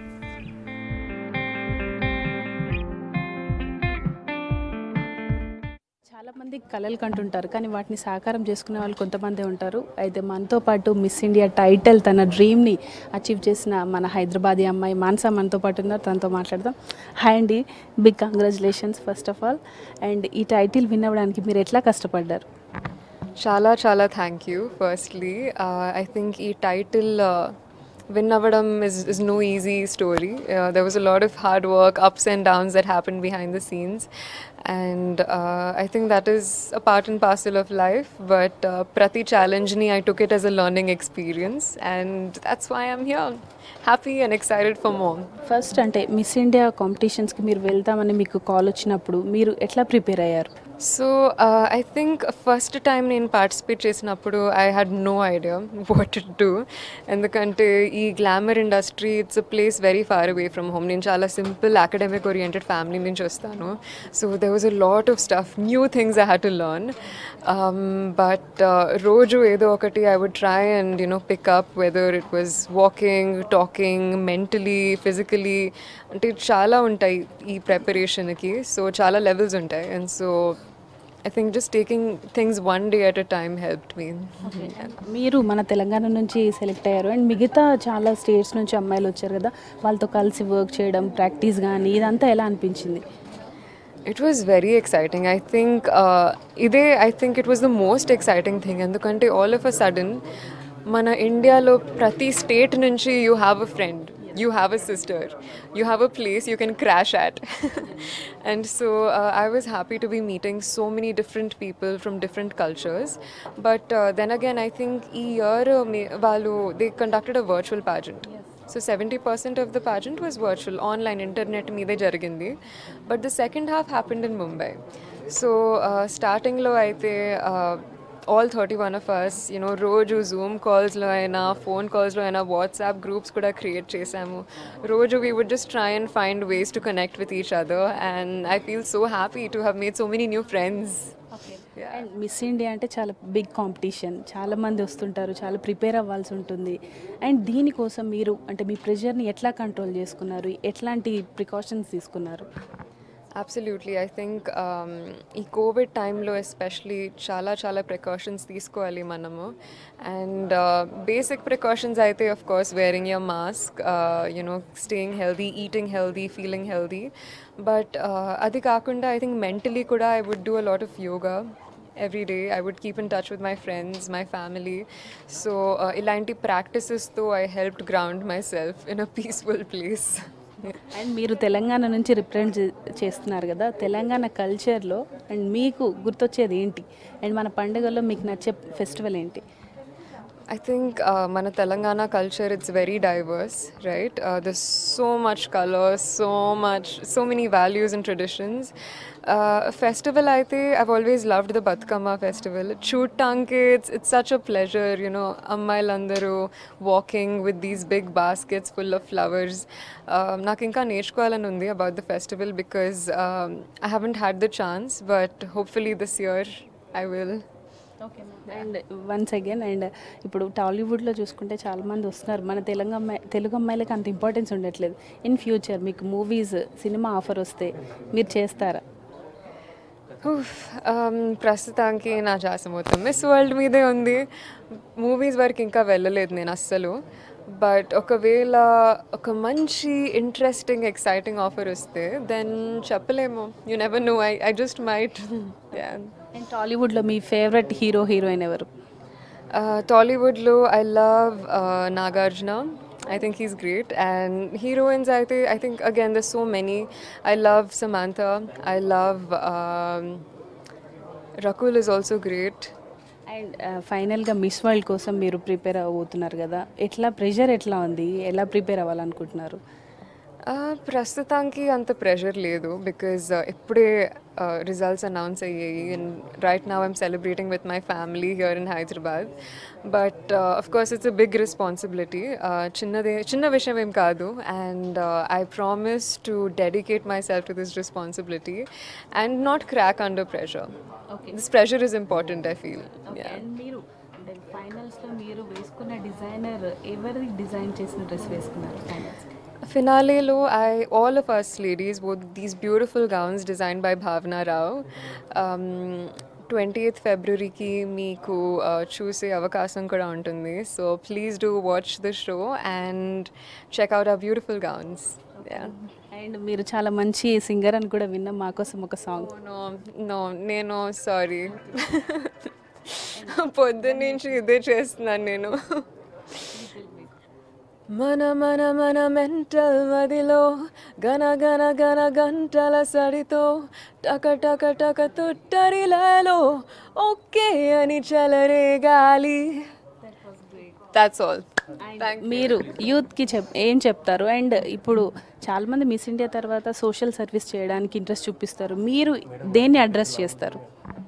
చాలా మంది కళలు కంటుంటారు కానీ వాటిని సాకారం చేసుకునే వాళ్ళు కొంతమంది ఉంటారు అయితే మనతో పాటు మిస్ ఇండియా టైటిల్ తన డ్రీమ్ని అచీవ్ చేసిన మన హైదరాబాదీ అమ్మాయి మానస మనతో పాటు ఉన్నారు తనతో మాట్లాడదాం హాయ్ అండి big congratulations first of all and ఈ టైటిల్ విన్ అవ్వడానికి మీరు ఎట్లా కష్టపడ్డారు చాలా చాలా thank you firstly I think ఈ టైటిల్ విన్ అవ్వడం is is no easy story there was a lot of hard work ups and downs that happen behind the scenes and I think that is a part and parcel of life but ప్రతి ఛాలెంజ్ని I took it as a learning experience and that's why I'm here happy and excited for more first అంటే miss India కాంపిటీషన్స్కి మీరు వెళ్తామని మీకు call వచ్చినప్పుడు మీరు ఎట్లా ప్రిపేర్ అయ్యారు so I think first time నేను పార్టిసిపేట్ చేసినప్పుడు I had no idea what to do ఎందుకంటే ఈ glamour industry it's a place very far away from home నేను చాలా సింపుల్ అకాడమిక్ ఓరియంటెడ్ ఫ్యామిలీ నుంచి వస్తాను so there was a lot of stuff new things I had to learn but రోజు ఏదో ఒకటి I would try and you know pick up whether it was walking talking mentally physically అంటే చాలా ఉంటాయి ఈ ప్రిపరేషన్కి సో చాలా లెవెల్స్ ఉంటాయి and so I think just taking things one day at a time help me మీరు మన తెలంగాణ నుంచి సెలెక్ట్ అయ్యారు అండ్ మిగతా చాలా స్టేట్స్ నుంచి అమ్మాయిలు వచ్చారు కదా వాళ్ళతో కలిసి వర్క్ చేయడం ప్రాక్టీస్ కానీ ఇదంతా ఎలా అనిపించింది it was very exciting I think ఇదే I think it was the most exciting thing ఎందుకంటే ఆల్ ఆఫ్ అ సడన్ మన ఇండియాలో ప్రతి స్టేట్ నుంచి you have a friend you have a sister, you have a place you can crash at. and so uh, I was happy to be meeting so many different people from different cultures. But uh, then again, I think ఈ year uh, me- వాళ్ళు they conducted a virtual pageant. So 70% of the pageant was virtual, online, internet మీదే జరిగింది. But the second half happened in Mumbai. So uh, startingలో అయితే uh, all thirty one of us you know రోజు zoom కాల్స్లో అయినా phone కాల్స్లో అయినా WhatsApp groups కూడా create చేసాము రోజు we would just try and find ways to connect with each other and I feel so happy to have made so many new friends and miss India అంటే చాలా big competition చాలా మంది వస్తుంటారు చాలా prepare అవ్వాల్సి ఉంటుంది అండ్ దీనికోసం మీరు అంటే మీ ప్రెషర్ని ఎట్లా కంట్రోల్ చేసుకున్నారు ఎట్లాంటి ప్రికాషన్స్ తీసుకున్నారు అబ్సల్యూట్లీ ఐ థింక్ ఈ కోవిడ్ టైంలో ఎస్పెషలీ చాలా చాలా ప్రికాషన్స్ తీసుకోవాలి మనము అండ్ బేసిక్ ప్రికాషన్స్ అయితే of course wearing your mask you know staying healthy eating healthy feeling healthy but అది కాకుండా ఐ థింక్ మెంటలీ కూడా I would do a lot of yoga every day i would keep in touch with my friends my family so uh, ilanti practices though i helped ground myself in a peaceful place and మీరు తెలంగాణ నుంచి represent చేస్తున్నారు కదా తెలంగాణ కల్చర్లో and మీకు గుర్తొచ్చేది ఏంటి and మన పండుగల్లో మీకు నచ్చే ఫెస్టివల్ ఏంటి I think uh, Mana Telangana culture, it's very diverse, right? Uh, there's so much color, so much, so many values and traditions. Uh, festival, I think I've always loved the Batkama festival. Chutanke, it's, it's such a pleasure, you know, Ammailandaru walking with these big baskets full of flowers. Um, నాకు ఇంకా నేర్చుకోవాలని ఉంది about the festival because um, I haven't had the chance, but hopefully this year I will. Okay and once again and ఇప్పుడు టాలీవుడ్లో చూసుకుంటే చాలా మంది వస్తున్నారు మన తెలుగు అమ్మాయి తెలుగు అమ్మాయిలకి అంత ఇంపార్టెన్స్ ఉండట్లేదు ఇన్ ఫ్యూచర్ మీకు మూవీస్ సినిమా ఆఫర్ వస్తే మీరు చేస్తారా ఉఫ్, ఆమ్, ప్రస్తుతానికి నా ధ్యాస మొత్తం మిస్ వరల్డ్ మీదే ఉంది మూవీస్ వరకు ఇంకా వెళ్ళలేదు నేను అస్సలు బట్ ఒకవేళ ఒక మంచి ఇంట్రెస్టింగ్ ఎక్సైటింగ్ ఆఫర్ వస్తే దెన్ చెప్పలేము you never know I I just might and టాలీవుడ్లో మీ ఫేవరెట్ హీరో హీరోయిన్ ఎవరు టాలీవుడ్లో I love Nagarjuna I think he's great. And heroines, I think, I think again, there's so many. I love Samantha. I love um, Rakul is also great. And ఫైనల్గా miss world కోసం మీరు prepare అవ్వబోతున్నారు కదా ఎట్లా pressure ఎట్లా ఉంది ఎలా prepare అవ్వాలనుకుంటున్నారు Uh, ప్రస్తుతానికి అంత ప్రెషర్ లేదు బికాజ్ ఇప్పుడే రిజల్ట్స్ అనౌన్స్ అయ్యాయి and right now I'm celebrating with my family here in Hyderabad but of course it's a big responsibility చిన్నదే చిన్న విషయం ఏం కాదు and I promise to dedicate myself to this responsibility and not crack under pressure this pressure is important I feel and మీరు అంటే ఫైనల్స్లో మీరు వేసుకున్న designer ఎవరి డిజైన్ చేసిన డ్రెస్ వేసుకున్నారు finals Finale lo, I all of us ladies wore these beautiful gowns designed by Bhavna Rao. Um, 28th ఫిబ్రవరికి మీకు చూసే అవకాశం కూడా ఉంటుంది so please do watch the show and check out ఆ బ్యూటిఫుల్ గౌన్స్ అండ్ మీరు చాలా మంచి సింగర్ అని కూడా విన్నాం మా కోసం ఒక సాంగ్ నో నో నేను సారీ పొద్దున్న నుంచి ఇదే చేస్తున్నాను నేను మన మన మన మెంటల్ మదిలో గన గన గన గంటల సడితో టక టక టక తుట్టరిలలో ఓకే అని చలరే గాలి దాట్స్ ఆల్ మీరు యూత్కి చెప్ ఏం చెప్తారు అండ్ ఇప్పుడు చాలామంది మిస్ ఇండియా తర్వాత సోషల్ సర్వీస్ చేయడానికి ఇంట్రెస్ట్ చూపిస్తారు మీరు దేన్ని అడ్రస్ చేస్తారు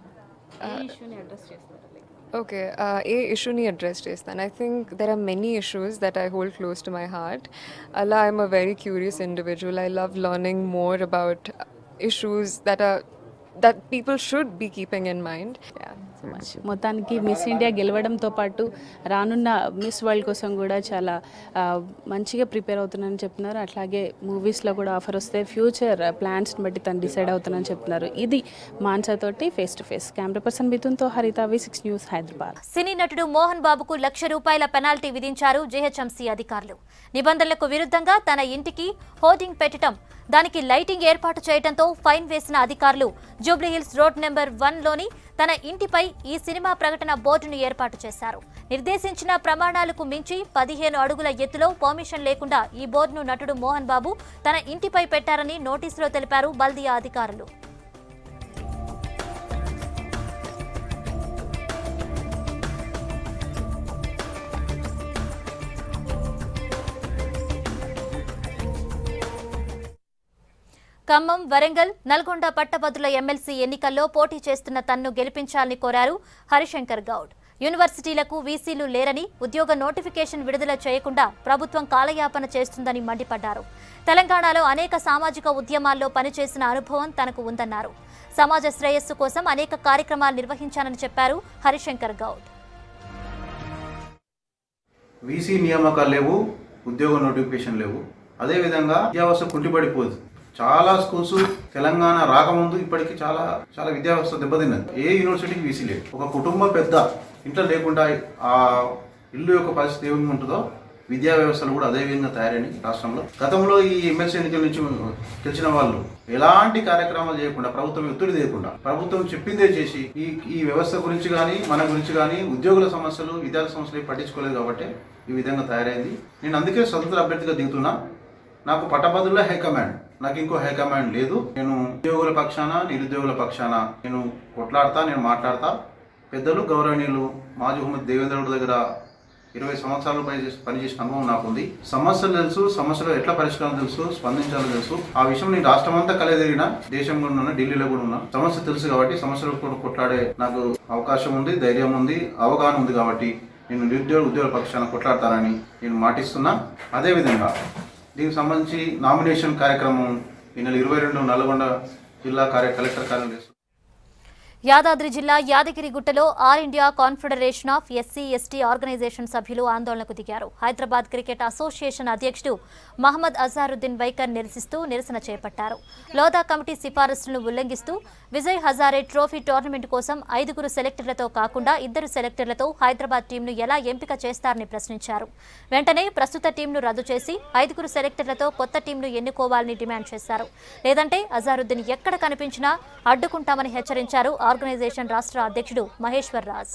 ఓకే ఏ ఇష్యూని అడ్రస్ చేస్తాను I think there are many issues that I hold close to my heart అలా I'm a very curious individual I love learning more about issues that are that people should be keeping in mind so much మొత్తానికి miss India గెలవడంతో పాటు రానున్న miss world కోసం కూడా చాలా ఆ, మంచిగా ప్రిపేర్ అవుతున్నానని చెప్తున్నారు అట్లాగే మూవీస్లో కూడా ఆఫర్ వస్తే ఫ్యూచర్ ప్లాన్స్ని బట్టి తను డిసైడ్ అవుతున్నానని చెప్తున్నారు ఇది మాన్సాతోటి face to face camera person మిథున్తో Haritha V six news Hyderabad cine నటుడు మోహన్ బాబుకు లక్ష రూపాయల పెనాల్టీ విధించారు జీహెచ్ఎంసీ అధికారులు నిబంధనలకు విరుద్ధంగా తన ఇంటికి హోర్డింగ్ పెట్టడం దానికి లైటింగ్ ఏర్పాటు చేయడంతో ఫైన్ వేసిన అధికారులు జూబ్లీహిల్స్ రోడ్ నెంబర్ వన్ లోని తన ఇంటిపై ఈ సినిమా ప్రకటన బోర్డును ఏర్పాటు చేశారు నిర్దేశించిన ప్రమాణాలకు మించి పదిహేను అడుగుల ఎత్తులో పర్మిషన్ లేకుండా ఈ బోర్డును నటుడు మోహన్ బాబు తన ఇంటిపై పెట్టారని నోటీసులో తెలిపారు బల్దియా అధికారులు ఖమ్మం వరంగల్ నల్గొండ పట్టభద్రుల ఎమ్మెల్సీ ఎన్నికల్లో పోటీ చేస్తున్న తన్ను గెలిపించాలని కోరారు హరిశంకర్ గౌడ్ యూనివర్సిటీలకు వీసీలు లేరని ఉద్యోగ నోటిఫికేషన్ విడుదల చేయకుండా ప్రభుత్వం కాలయాపన చేస్తుందని మండిపడ్డారు తెలంగాణలో అనేక సామాజిక ఉద్యమాల్లో పనిచేసిన అనుభవం తనకు ఉందన్నారు సమాజ శ్రేయస్సు కోసం అనేక కార్యక్రమాలు నిర్వహించానని చెప్పారు హరిశంకర్ గౌడ్ వీసీ నియామకాలు లేవు ఉద్యోగ నోటిఫికేషన్ లేవు అదేవిధంగా విద్యావ్యవస్థ కుంటిపడిపోదు చాలా స్కూల్స్ తెలంగాణ రాకముందు ఇప్పటికి చాలా చాలా విద్యావ్యవస్థ దెబ్బతిన్నది ఏ యూనివర్సిటీకి వీసీ లేదు ఒక కుటుంబ పెద్ద ఇంట్లో లేకుండా ఆ ఇల్లు యొక్క పరిస్థితి ఏమి ఉంటుందో విద్యా వ్యవస్థలు కూడా అదే విధంగా తయారైన రాష్ట్రంలో గతంలో ఈ ఎమ్మెల్సీ ఎన్నికల నుంచి గెలిచిన వాళ్ళు ఎలాంటి కార్యక్రమాలు చేయకుండా ప్రభుత్వం ఒత్తిడి చేయకుండా ప్రభుత్వం చెప్పిందే చేసి ఈ ఈ వ్యవస్థ గురించి కానీ మన గురించి కానీ ఉద్యోగుల సమస్యలు విద్యార్థి సమస్యలు పట్టించుకోలేదు కాబట్టి ఈ విధంగా తయారైంది నేను అందుకే స్వతంత్ర అభ్యర్థిగా దిగుతున్నా నాకు పట్టభద్రుల హైకమాండ్ నాకు ఇంకో హైకమాండ్ లేదు నేను ఉద్యోగుల పక్షాన నిరుద్యోగుల పక్షాన నేను కొట్లాడతా నేను మాట్లాడతా పెద్దలు గౌరవనీయులు మాజీ హుమ్మద్ దేవేంద్రుడి దగ్గర ఇరవై సంవత్సరాలు పని చేసి పనిచేసిన అనుభవం నాకుంది సమస్యలు తెలుసు సమస్యలు ఎట్లా పరిష్కారం తెలుసు స్పందించాలో తెలుసు ఆ విషయం నేను రాష్ట్రం అంతా కలిదిరిగిన దేశంలో ఉన్నా ఢిల్లీలో కూడా ఉన్నా సమస్య తెలుసు కాబట్టి సమస్యలు కూడా కొట్లాడే నాకు అవకాశం ఉంది ధైర్యం ఉంది అవగాహన ఉంది కాబట్టి నేను నిరుద్యోగ ఉద్యోగ పక్షాన కొట్లాడతానని నేను మాటిస్తున్నా అదేవిధంగా దీనికి సంబంధించి నామినేషన్ కార్యక్రమం ఈ నెల ఇరవై రెండు నల్గొండ జిల్లా కార్య కలెక్టర్ కార్యాలయం చేస్తుంది. యాదాద్రి జిల్లా యాదగిరిగుట్టలో all India confederation of SC ST organization సభ్యులు ఆందోళనకు దిగారు హైదరాబాద్ క్రికెట్ అసోసియేషన్ అధ్యక్షుడు మహమ్మద్ అజారుద్దీన్ వైకర్ నిరసిస్తూ నిరసన చేపట్టారు లోదా కమిటీ సిఫారసులను ఉల్లంఘిస్తూ విజయ్ హజారే ట్రోఫీ టోర్నమెంట్ కోసం ఐదుగురు సెలెక్టర్లతో కాకుండా ఇద్దరు సెలెక్టర్లతో హైదరాబాద్ టీంను ఎలా ఎంపిక చేస్తారని ప్రశ్నించారు వెంటనే ప్రస్తుత టీంను రద్దు చేసి ఐదుగురు సెలెక్టర్లతో కొత్త టీంను ఎన్నుకోవాలని డిమాండ్ చేశారు లేదంటే అజారుద్దీన్ ఎక్కడ కనిపించినా అడ్డుకుంటామని హెచ్చరించారు ఆర్గనైజేషన్ రాష్ట్ర అధ్యక్షుడు మహేశ్వర్ రాజ్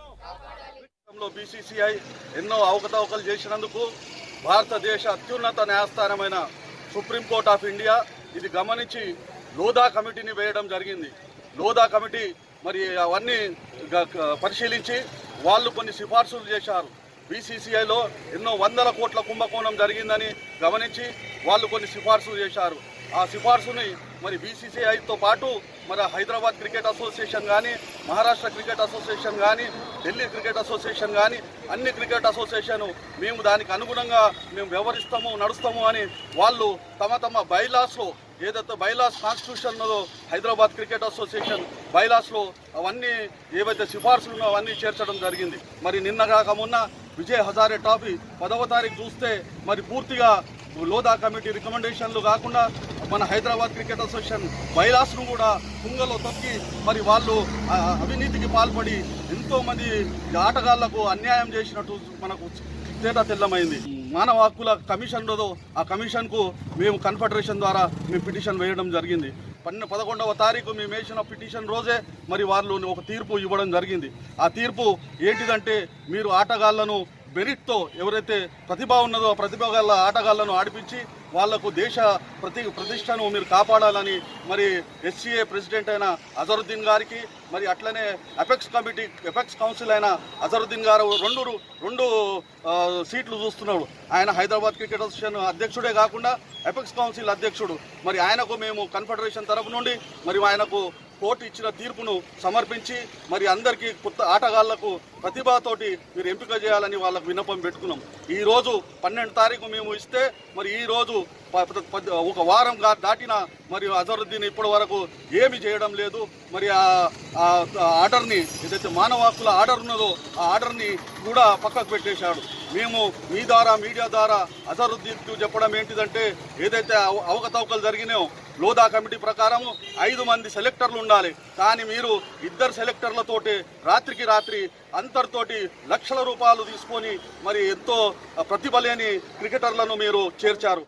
లో బీసీసీఐ ఎన్నో అవకతవకలు చేసినందుకు భారతదేశ అత్యున్నత న్యాయస్థానమైన సుప్రీంకోర్ట్ ఆఫ్ ఇండియా ఇది గమనించి లోదా కమిటీని వేయడం జరిగింది లోదా కమిటీ మరి అవన్నీ గ- గ- పరిశీలించి వాళ్ళు కొన్ని సిఫార్సులు చేశారు బీసీసీఐలో ఎన్నో వందల కోట్ల కుంభకోణం జరిగిందని గమనించి వాళ్ళు కొన్ని సిఫార్సులు చేశారు ఆ సిఫార్సుని మరి బీసీసీఐతో పాటు మరి హైదరాబాద్ క్రికెట్ అసోసియేషన్ కానీ మహారాష్ట్ర క్రికెట్ అసోసియేషన్ కానీ ఢిల్లీ క్రికెట్ అసోసియేషన్ కానీ అన్ని క్రికెట్ అసోసియేషన్ మేము దానికి అనుగుణంగా మేము వ్యవహరిస్తాము నడుస్తాము అని వాళ్ళు తమ తమ బైలాస్లో ఏదైతే బైలాస్ కాన్స్టిట్యూషన్లో హైదరాబాద్ క్రికెట్ అసోసియేషన్ బైలాస్లో అవన్నీ ఏవైతే సిఫార్సులు ఉన్నాయో అవన్నీ చేర్చడం జరిగింది మరి నిన్న కాక మొన్న విజయ్ హజారే ట్రాఫీ పదవ తారీఖు చూస్తే మరి పూర్తిగా లోదా కమిటీ రికమెండేషన్లు కాకుండా మన హైదరాబాద్ క్రికెట్ అసోసియేషన్ బైలాస్ను కూడా కుంగలో తొక్కి మరి వాళ్ళు ఆ, అవినీతికి పాల్పడి ఎంతో మంది ఆటగాళ్లకు అన్యాయం చేసినట్టు మనకు తేట తెల్లమైంది మానవ హక్కుల కమిషన్ ఉన్నదో ఆ కమిషన్కు మేము కన్ఫెడరేషన్ ద్వారా మేము పిటిషన్ వేయడం జరిగింది పన్నె పదకొండవ తారీఖు మేము వేసిన పిటిషన్ రోజే మరి వాళ్ళు ఒక తీర్పు ఇవ్వడం జరిగింది ఆ తీర్పు ఏంటిదంటే మీరు ఆటగాళ్లను మెరిట్తో ఎవరైతే ప్రతిభ ఉన్నదో ఆ ప్రతిభ గల ఆటగాళ్లను ఆడిపించి వాళ్లకు దేశ ప్రతి ప్రతిష్టను మీరు కాపాడాలని మరి ఎస్సీఏ ప్రెసిడెంట్ అయిన అజరుద్దీన్ గారికి మరి అట్లనే ఎపెక్స్ కమిటీ ఎపెక్స్ కౌన్సిల్ అయిన అజరుద్దీన్ గారు రెండు రెండు ఆ, సీట్లు చూస్తున్నాడు ఆయన హైదరాబాద్ క్రికెట్ అసోసియేషన్ అధ్యక్షుడే కాకుండా ఎపెక్స్ కౌన్సిల్ అధ్యక్షుడు మరి ఆయనకు మేము కన్ఫెడరేషన్ తరపు నుండి మరి ఆయనకు కోర్టు ఇచ్చిన తీర్పును సమర్పించి మరి అందరికీ కొత్త ఆటగాళ్లకు ప్రతిభతోటి మీరు ఎంపిక చేయాలని వాళ్ళకు విన్నపం పెట్టుకున్నాం ఈ రోజు పన్నెండు తారీఖు మేము ఇస్తే మరి ఈ రోజు ప- ప- ప- ఒక వారం గా- దాటిన మరి అజరుద్దీన్ ఇప్పటి వరకు ఏమి చేయడం లేదు మరి ఆ ఆ ఆర్డర్ని ఏదైతే మానవ హక్కుల ఆర్డర్ ఉన్నదో ఆ ఆర్డర్ని కూడా పక్కకు పెట్టేశాడు మేము మీ ద్వారా మీడియా ద్వారా అజరుద్దీన్కు చెప్పడం ఏంటిదంటే ఏదైతే అవ- అవకతవకలు జరిగినాయో లోదా కమిటీ ప్రకారం ఐదు మంది సెలెక్టర్లు ఉండాలి కానీ మీరు ఇద్దరు సెలెక్టర్లతోటి రాత్రికి రాత్రి అంతటితోటి లక్షల రూపాయలు తీసుకొని మరి ఎంతో ప్రతిభ లేని క్రికెటర్లను మీరు చేర్చారు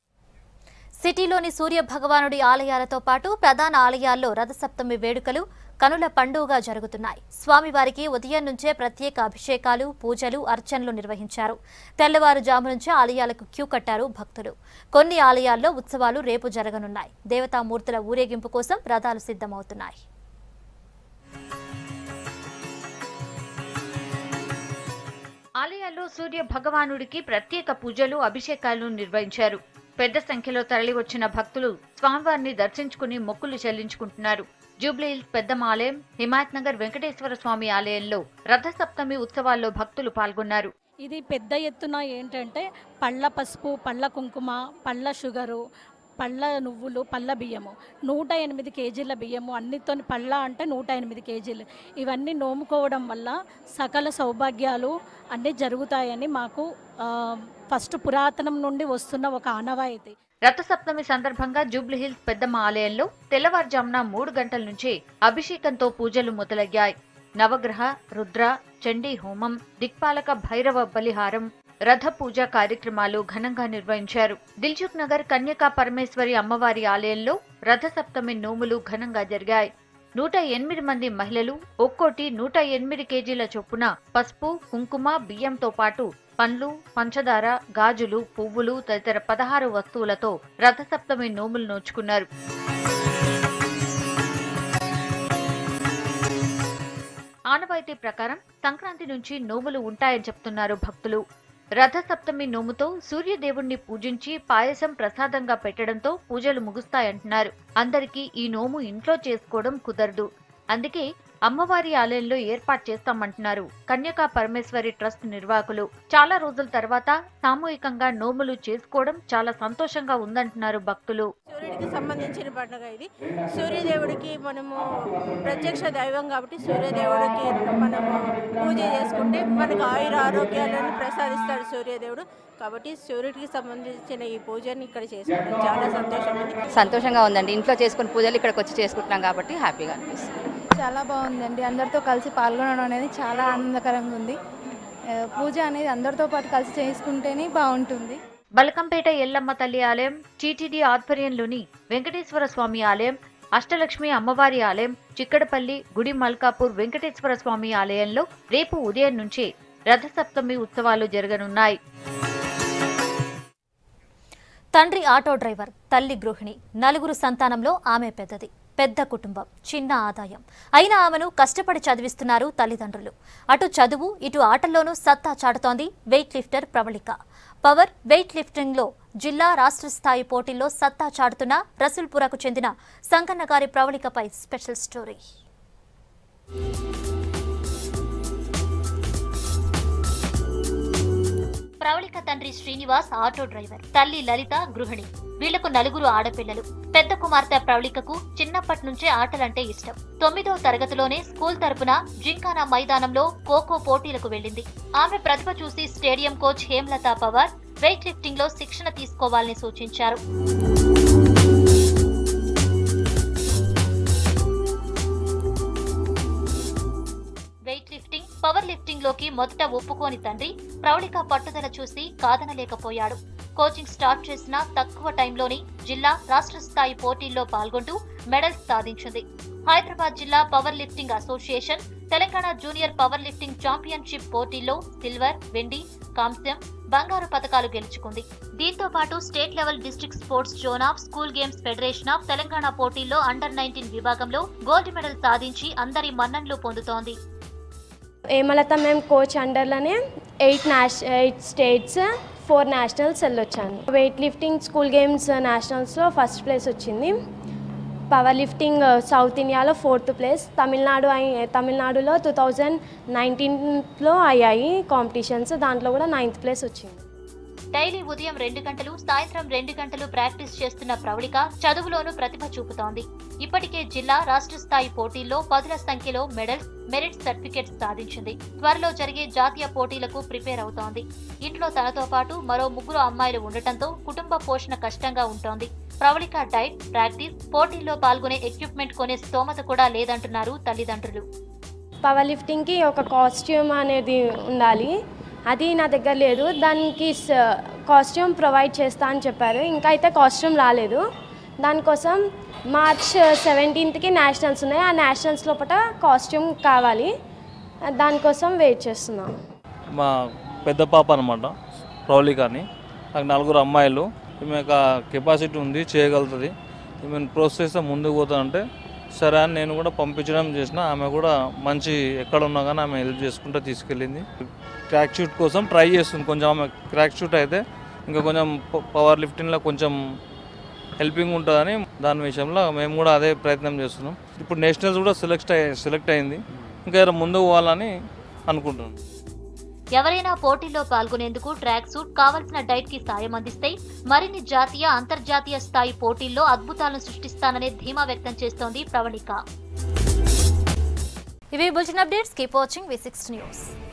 సిటీలోని సూర్య భగవానుడి ఆలయాలతో పాటు ప్రధాన ఆలయాల్లో రథసప్తమి వేడుకలు కనుల పండుగగా జరుగుతున్నాయి స్వామివారికి ఉదయం నుంచే ప్రత్యేక అభిషేకాలు పూజలు అర్చనలు నిర్వహించారు తెల్లవారుజాము నుంచే ఆలయాలకు క్యూ కట్టారు భక్తులు కొన్ని ఆలయాల్లో ఉత్సవాలు రేపు జరగనున్నాయి దేవతామూర్తుల ఊరేగింపు కోసం రథాలు సిద్ధమవుతున్నాయి ఆలయాల్లో సూర్య భగవానుడికి ప్రత్యేక పూజలు అభిషేకాలు నిర్వహించారు పెద్ద సంఖ్యలో తరలివచ్చిన భక్తులు స్వామివారిని దర్శించుకుని మొక్కులు చెల్లించుకుంటున్నారు జూబ్లీహిల్స్ పెద్దమ్మ ఆలయం హిమాయత్ నగర్ వెంకటేశ్వర స్వామి ఆలయంలో రథసప్తమి ఉత్సవాల్లో భక్తులు పాల్గొన్నారు ఇది పెద్ద ఎత్తున ఏంటంటే పళ్ళ పసుపు పళ్ళ కుంకుమ పళ్ళ షుగరు పళ్ళ నువ్వులు పళ్ళ బియ్యము నూట ఎనిమిది కేజీల బియ్యము అన్నితో పళ్ళ అంటే నూట ఎనిమిది కేజీలు ఇవన్నీ నోముకోవడం వల్ల సకల సౌభాగ్యాలు అన్నీ జరుగుతాయని మాకు ఆ, ఫస్ట్ పురాతనం నుండి వస్తున్న ఒక ఆనవాయితీ రథసప్తమి సందర్భంగా జూబ్లీహిల్స్ పెద్దమ్మ ఆలయంలో తెల్లవారుజామున మూడు గంటల నుంచి అభిషేకంతో పూజలు మొదలయ్యాయి నవగ్రహ రుద్ర చండీ హోమం దిక్పాలక భైరవ బలిహారం రథ పూజ కార్యక్రమాలు ఘనంగా నిర్వహించారు దిల్సుఖ్ నగర్ కన్యకా పరమేశ్వరి అమ్మవారి ఆలయంలో రథసప్తమి నోములు ఘనంగా జరిగాయి నూట ఎనిమిది మంది మహిళలు ఒక్కోటి నూట ఎనిమిది కేజీల చొప్పున పసుపు కుంకుమ బియ్యంతో పాటు పండ్లు పంచదార గాజులు పువ్వులు తదితర పదహారు వస్తువులతో రథసప్తమి నోములు నోచుకున్నారు ఆనవాయితీ ప్రకారం సంక్రాంతి నుంచి నోములు ఉంటాయని చెప్తున్నారు భక్తులు రథసప్తమి నోముతో సూర్యదేవుణ్ణి పూజించి పాయసం ప్రసాదంగా పెట్టడంతో పూజలు ముగుస్తాయంటున్నారు అందరికీ ఈ నోము ఇంట్లో చేసుకోవడం కుదరదు అందుకే అమ్మవారి ఆలయంలో ఏర్పాటు చేస్తామంటున్నారు కన్యకా పరమేశ్వరి ట్రస్ట్ నిర్వాహకులు చాలా రోజుల తర్వాత సామూహికంగా నోములు చేసుకోవడం చాలా సంతోషంగా ఉందంటున్నారు భక్తులు సూర్యుడికి సంబంధించిన పండుగ ఇది సూర్యదేవుడికి మనము ప్రత్యక్ష దైవం కాబట్టి సూర్యదేవుడికి మనము పూజ చేసుకుంటే మనకు ఆయుర ఆరోగ్యాలను ప్రసాదిస్తాడు సూర్యదేవుడు కాబట్టి సూర్యుడికి సంబంధించిన ఈ పూజని ఇక్కడ చేసుకోవడం చాలా సంతోషం ఉంది సంతోషంగా ఉందండి ఇంట్లో చేసుకుని పూజలు ఇక్కడికి వచ్చి చేసుకుంటున్నాం కాబట్టి హ్యాపీగా అనిపిస్తుంది చాలా బాగుందండి అందరితో కలిసి పాల్గొనడం అనేది చాలా ఆనందకరంగా ఉంది ఆ, పూజ అనేది అందరితో పాటు కలిసి చేసుకుంటేనే బాగుంటుంది బలకంపేట ఎల్లమ్మ తల్లి ఆలయం టీటీడీ ఆధ్వర్యంలోని వెంకటేశ్వర స్వామి ఆలయం అష్టలక్ష్మి అమ్మవారి ఆలయం చిక్కడపల్లి గుడి మల్కాపూర్ వెంకటేశ్వర స్వామి ఆలయంలో రేపు ఉదయం నుంచే రథసప్తమి ఉత్సవాలు జరగనున్నాయి తండ్రి ఆటో డ్రైవర్ తల్లి గృహిణి నలుగురు సంతానంలో ఆమె పెద్దది పెద్ద కుటుంబం చిన్న ఆదాయం అయినా ఆమెను కష్టపడి చదివిస్తున్నారు తల్లిదండ్రులు అటు చదువు ఇటు ఆటల్లోనూ సత్తా చాటుతోంది weight lifter Pravalika power weight లిఫ్టింగ్లో జిల్లా రాష్ట్ర స్థాయి పోటీల్లో సత్తా చాటుతున్న రసూల్పురకు చెందిన సంకన్న గారి ప్రవళికపై స్పెషల్ స్టోరీ ప్రవళిక తండ్రి శ్రీనివాస్ ఆటో డ్రైవర్ తల్లి లలిత గృహిణి వీళ్లకు నలుగురు ఆడపిల్లలు పెద్ద కుమార్తె ప్రవళికకు చిన్నప్పటి నుంచే ఆటలంటే ఇష్టం తొమ్మిదో తరగతిలోనే స్కూల్ తరపున జింకానా మైదానంలో ఖోఖో పోటీలకు వెళ్ళింది ఆమె ప్రతిభ చూసి stadium coach Hemalatha Pawar weight lifting లో శిక్షణ తీసుకోవాలని సూచించారు వెయిట్ లిఫ్టింగ్ పవర్ లిఫ్టింగ్ లోకి మొదట ఒప్పుకోని తండ్రి ప్రౌళిక పట్టుదల చూసి కాదనలేకపోయాడు కోచింగ్ స్టార్ట్ చేసిన తక్కువ టైంలోనే జిల్లా రాష్ట్ర స్థాయి పోటీల్లో పాల్గొంటూ మెడల్స్ సాధించింది హైదరాబాద్ జిల్లా power lifting association Telangana junior power lifting championship పోటీల్లో సిల్వర్ వెండి కాంస్యం బంగారు పతకాలు గెలుచుకుంది దీంతో పాటు state level district sports zone of school games federation of Telangana పోటీల్లో అండర్ నైన్టీన్ విభాగంలో గోల్డ్ మెడల్ సాధించి అందరి మన్ననలు పొందుతోంది ఏమలత మేము కోచ్ అండర్లోనే ఎయిట్ నేష్ ఎయిట్ స్టేట్స్ ఫోర్ నేషనల్స్ వెళ్ళొచ్చాను వెయిట్ లిఫ్టింగ్ స్కూల్ గేమ్స్ నేషనల్స్లో ఫస్ట్ ప్లేస్ వచ్చింది పవర్ లిఫ్టింగ్ సౌత్ ఇండియాలో ఫోర్త్ ప్లేస్ తమిళనాడు అయి- తమిళనాడులో టూ థౌజండ్ నైన్టీన్లో అయ్యాయి కాంపిటీషన్స్ దాంట్లో కూడా నైన్త్ ప్లేస్ వచ్చింది డైలీ ఉదయం రెండు గంటలు సాయంత్రం రెండు గంటలు ప్రాక్టీస్ చేస్తున్న ప్రవళిక చదువులోనూ ప్రతిభ చూపుతోంది ఇప్పటికే జిల్లా రాష్ట్ర స్థాయి పోటీల్లో పదుల సంఖ్యలో మెడల్స్ మెరిట్ సర్టిఫికెట్స్ సాధించింది త్వరలో జరిగే జాతీయ పోటీలకు ప్రిపేర్ అవుతోంది ఇంట్లో తనతో పాటు మరో ముగ్గురు అమ్మాయిలు ఉండటంతో కుటుంబ పోషణ కష్టంగా ఉంటోంది ప్రవళిక డైట్ ప్రాక్టీస్ పోటీల్లో పాల్గొనే ఎక్విప్మెంట్ కొనే స్తోమత కూడా లేదంటున్నారు తల్లిదండ్రులు పవర్ లిఫ్టింగ్కి ఒక కాస్ట్యూమ్ అనేది ఉండాలి అది నా దగ్గర లేదు దానికి కాస్ట్యూమ్ ప్రొవైడ్ చేస్తా అని చెప్పారు ఇంకా అయితే కాస్ట్యూమ్ రాలేదు దానికోసం మార్చ్ సెవెంటీన్త్కి నేషనల్స్ ఉన్నాయి ఆ నేషనల్స్ లోపల కాస్ట్యూమ్ కావాలి దానికోసం వెయిట్ చేస్తున్నాం మా పెద్ద పాప అనమాట ప్రౌలిక అని నాకు నలుగురు అమ్మాయిలు ఈమె యొక్క కెపాసిటీ ఉంది చేయగలుగుతుంది ఈమెను ప్రోత్సహిస్తే ముందుకు పోతానంటే సరే అని నేను కూడా పంపించడం చేసిన ఆమె కూడా మంచి ఎక్కడ ఉన్నా కానీ ఆమె హెల్ప్ చేసుకుంటూ తీసుకెళ్ళింది క్రాక్ షూట్ కోసం ట్రై చేస్తుంది కొంచెం ఆమె క్రాక్ షూట్ అయితే ఇంకా కొంచెం ప- పవర్ లిఫ్టింగ్లో కొంచెం హెల్పింగ్ ఉంటుందని దాని విషయంలో మేము కూడా అదే ప్రయత్నం చేస్తున్నాం ఇప్పుడు నేషనల్స్ కూడా సెలెక్ట్ అయ్యి సెలెక్ట్ అయింది ఇంకా ఏదైనా ముందుకు పోవాలని అనుకుంటున్నాం ఎవరైనా పోటీల్లో పాల్గొనేందుకు ట్రాక్ సూట్ కావలసిన డైట్ కి సాయం అందిస్తే మరిన్ని జాతీయ అంతర్జాతీయ స్థాయి పోటీల్లో అద్భుతాలను సృష్టిస్తాననే ధీమా వ్యక్తం చేస్తోంది ప్రవళిక ఇవి bulletin updates keep watching V six news